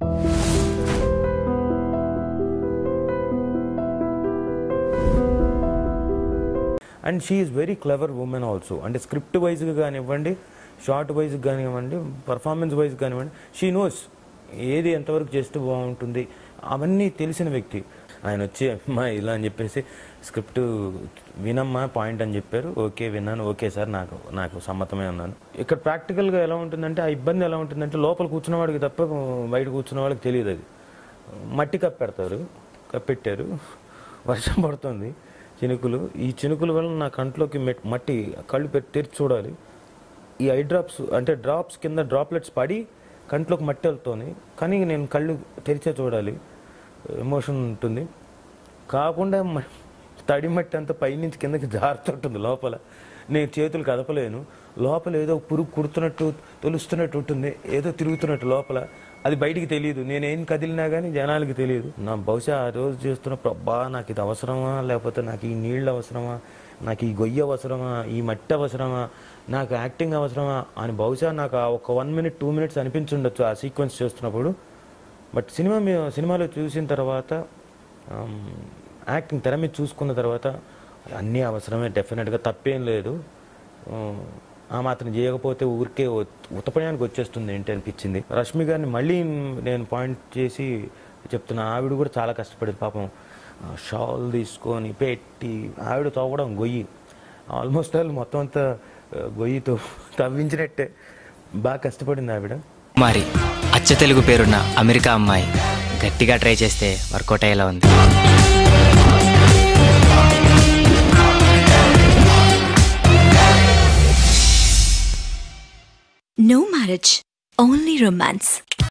And she is very clever women also అంటే script వైజ్గా కానివ్వండి షార్ట్ వైజ్ కానివ్వండి పర్ఫార్మెన్స్ వైజ్ కానివ్వండి షీ నోస్ ఏది ఎంతవరకు చేస్తే బాగుంటుంది అవన్నీ తెలిసిన వ్యక్తి ఆయన వచ్చి అమ్మా ఇలా అని చెప్పేసి స్క్రిప్ట్ వినమ్మా పాయింట్ అని చెప్పారు ఓకే విన్నాను ఓకే సార్ నాకు నాకు సమ్మతమే అన్నాను ఇక్కడ ప్రాక్టికల్గా ఎలా ఉంటుందంటే ఆ ఇబ్బంది ఎలా ఉంటుందంటే లోపల కూర్చున్న వాడికి తప్ప బయట కూర్చున్న వాళ్ళకి తెలియదు అది మట్టి కప్పెడతారు కప్పెట్టారు వర్షం పడుతుంది చినుకులు ఈ చినుకుల వల్ల నా కంట్లోకి మెట్- మట్టి కళ్ళు పెట్టి తెరిచి చూడాలి ఈ ఐ డ్రాప్స్ అంటే డ్రాప్స్ కింద డ్రాప్లెట్స్ పడి కంట్లోకి మట్టి వెళ్తుంది కానీ నేను కళ్ళు తెరిచే చూడాలి ఎమోషన్ ఉంటుంది కాకుండా మ- తడి మట్టి అంతా పైనుంచి కిందకి జారుతుంటుంది లోపల నేను చేతులు కదపలేను లోపల ఏదో పురుగు కుడుతున్నట్టు తొలుస్తున్నట్టు ఉంటుంది ఏదో తిరుగుతున్నట్టు లోపల అది బయటికి తెలియదు నేనేం కదిలినా కానీ జనాలకి తెలియదు నా బహుశా ఆ రోజు చేస్తున్నప్పుడు అబ్బా నాకు ఇది అవసరమా లేకపోతే నాకు ఈ నీళ్ళు అవసరమా నాకు ఈ గొయ్యి అవసరమా ఈ మట్టి అవసరమా నాకు యాక్టింగ్ అవసరమా అని బహుశా నాకు ఆ ఒక వన్ మినిట్ టూ మినిట్స్ అనిపించుండొచ్చు ఆ సీక్వెన్స్ చేస్తున్నప్పుడు బట్ సినిమా మీ సినిమాలో చూసిన తర్వాత ఆమ్, యాక్టింగ్ తెర మీద చూసుకున్న తర్వాత అన్నీ అవసరమే డెఫినెట్గా తప్పేం లేదు ఆ, ఆ మాత్రం చేయకపోతే ఊరికే ఉత్- ఉతపయానికి వచ్చేస్తుంది ఏంటి అనిపించింది రష్మి గారిని మళ్ళీ నేను పాయింట్ చేసి చెప్తున్నా ఆవిడ కూడా చాలా కష్టపడింది పాపం ఆ, షాల్ తీసుకొని పెట్టి ఆవిడ తవ్వడం గొయ్యి ఆల్మోస్ట్ ఆల్ మొత్తం అంతా ఆ, గొయ్యితో తవ్వించినట్టే బాగా కష్టపడింది ఆవిడ మరి అచ్చ తెలుగు పేరున్న అమెరికా అమ్మాయి గట్టిగా ట్రై చేస్తే వర్కౌట్ అయ్యేలా ఉంది No marriage, only romance.